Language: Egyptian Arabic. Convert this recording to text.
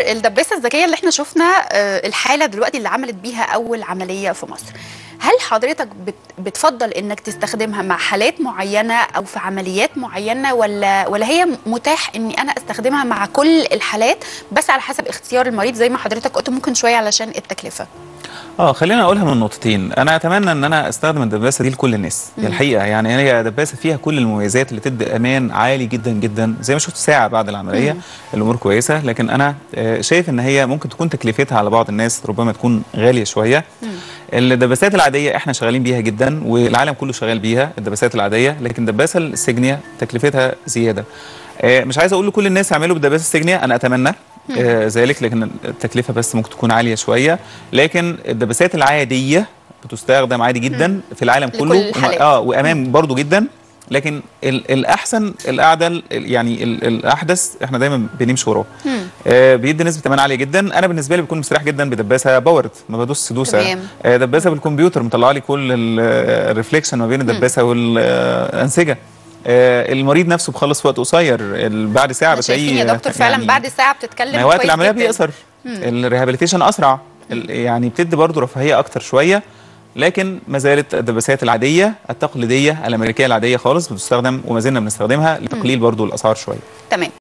الدباسه الذكيه اللي احنا شفنا آه، الحاله دلوقتي اللي عملت بيها اول عمليه في مصر هل حضرتك بت- بتفضل انك تستخدمها مع حالات معينه او في عمليات معينه ولا ولا هي متاح اني انا استخدمها مع كل الحالات بس على حسب اختيار المريض زي ما حضرتك قلت ممكن شويه علشان التكلفه اه خلينا اقولها من نقطتين انا اتمنى ان انا استخدم الدباسه دي لكل الناس هي الحقيقه يعني هي دباسه فيها كل المميزات اللي تدي امان عالي جدا جدا زي ما شفت ساعه بعد العمليه الامور كويسه لكن انا آه، شايف ان هي ممكن تكون تكلفتها على بعض الناس ربما تكون غاليه شويه الدباسات العاديه احنا شغالين بيها جدا والعالم كله شغال بيها الدباسات العاديه لكن الدباسه السجنيه تكلفتها زياده آه، مش عايز اقول لكل الناس يعملوا بالدباسه السجنيه انا اتمنى آه، ذلك لكن التكلفه بس ممكن تكون عاليه شويه لكن الدباسات العاديه بتستخدم عادي جدا في العالم لكل كله الحالات. اه وامان برضو جدا لكن ال- الاحسن الاعدل ال- يعني ال- الاحدث احنا دايما بنمشي وراه آه بيدي نسبه امان عاليه جدا انا بالنسبه لي بكون مستريح جدا بدباسه باورد ما بدوس دوسه تمام. آه دباسه بالكمبيوتر مطلع لي كل الريفليكشن ما بين الدباسه والانسجه آه المريض نفسه بخلص في وقت قصير ال- بعد ساعه احنا شايفين بتلاقيه يا دكتور فعلا يعني بعد ساعه بتتكلم ما وقت كويس العمليه جداً. بيقصر الريهابيليتيشن اسرع ال- يعني بتدي برضه رفاهيه اكتر شويه لكن ما زالت الدباسات العاديه التقليديه الامريكيه العاديه خالص بتستخدم وما زلنا بنستخدمها لتقليل برضه الاسعار شويه تمام